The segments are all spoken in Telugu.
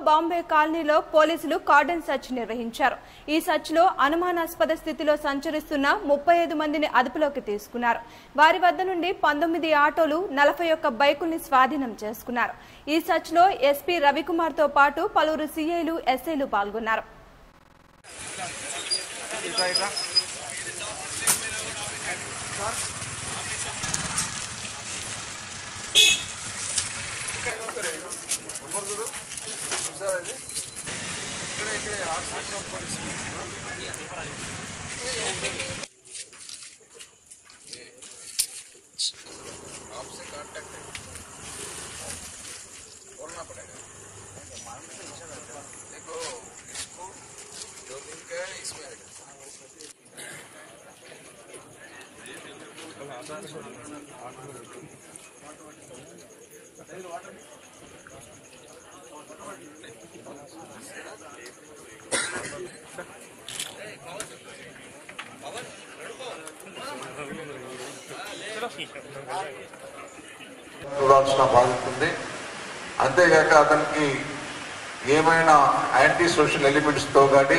బాంబే కాలనీలో పోలీసులు కార్డన్ సెర్చ్ నిర్వహించారు ఈ సెర్చ్ లో అనుమానాస్పద స్థితిలో సంచరిస్తున్న ముప్పై ఐదు మందిని అదుపులోకి తీసుకున్నారు వారి వద్ద నుండి పంతొమ్మిది ఆటోలు నలభై ఒక్క బైకుల్ని స్వాధీనం చేసుకున్నారు ఈ సెర్చ్ లో ఎస్పీ రవికుమార్ తో పాటు పలువురు సీఐలు ఎస్ఐలు పాల్గొన్నారు చూడాల్సిన బాధ్యత ఉంది అంతేగాక అతనికి ఏమైనా యాంటీ సోషల్ ఎలిమెంట్స్తో కానీ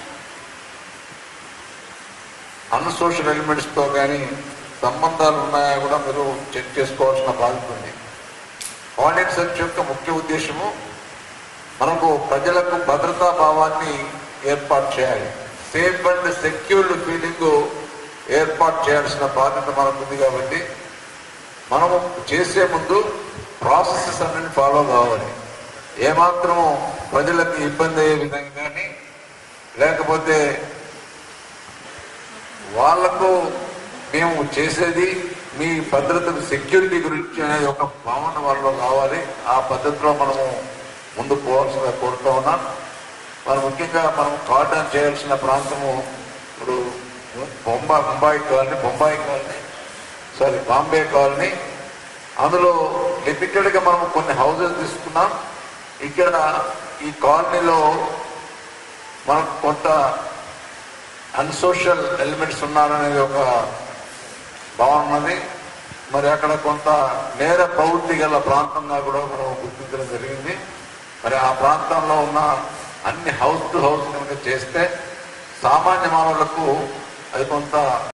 అన్ సోషల్ ఎలిమెంట్స్తో కానీ సంబంధాలు ఉన్నాయా కూడా మీరు చెక్ చేసుకోవాల్సిన బాధ్యత ఉంది ఆడిట్ సెర్చ్ యొక్క ముఖ్య ఉద్దేశము మనకు ప్రజలకు భద్రతా భావాన్ని ఏర్పాటు చేయాలి సేఫ్ అండ్ సెక్యూర్డ్ ఫీలింగ్ ఏర్పాటు చేయాల్సిన బాధ్యత మనకు ఉంది కాబట్టి మనము చేసే ముందు ప్రాసెసెస్ అన్ని ఫాలో కావాలి ఏమాత్రము ప్రజలకు ఇబ్బంది అయ్యే విధంగా కానీ లేకపోతే వాళ్లకు మేము చేసేది మీ భద్రతకు సెక్యూరిటీ గురించి అనే ఒక భావన వాళ్ళలో కావాలి ఆ పద్ధతిలో మనము ముందు పోవాల్సిన కోరుతూ ఉన్నాం మనం ముఖ్యంగా మనం కార్డన్ చేయాల్సిన ప్రాంతము ఇప్పుడు బొంబా Mumbai colony Bombay colony sorry Bombay colony అందులో లిమిటెడ్ గా మనం కొన్ని హౌసెస్ తీసుకున్నాం ఇక్కడ ఈ కాలనీలో మనకు కొంత అన్సోషల్ ఎలిమెంట్స్ ఉన్నారనేది ఒక భావన ఉన్నది మరి అక్కడ కొంత నేర ప్రవృత్తి గల ప్రాంతంగా కూడా మనం గుర్తించడం జరిగింది మరి ఆ ప్రాంతంలో ఉన్న అన్ని హౌస్ టు హౌస్ కనుక చేస్తే సామాన్య మానవులకు అది కొంత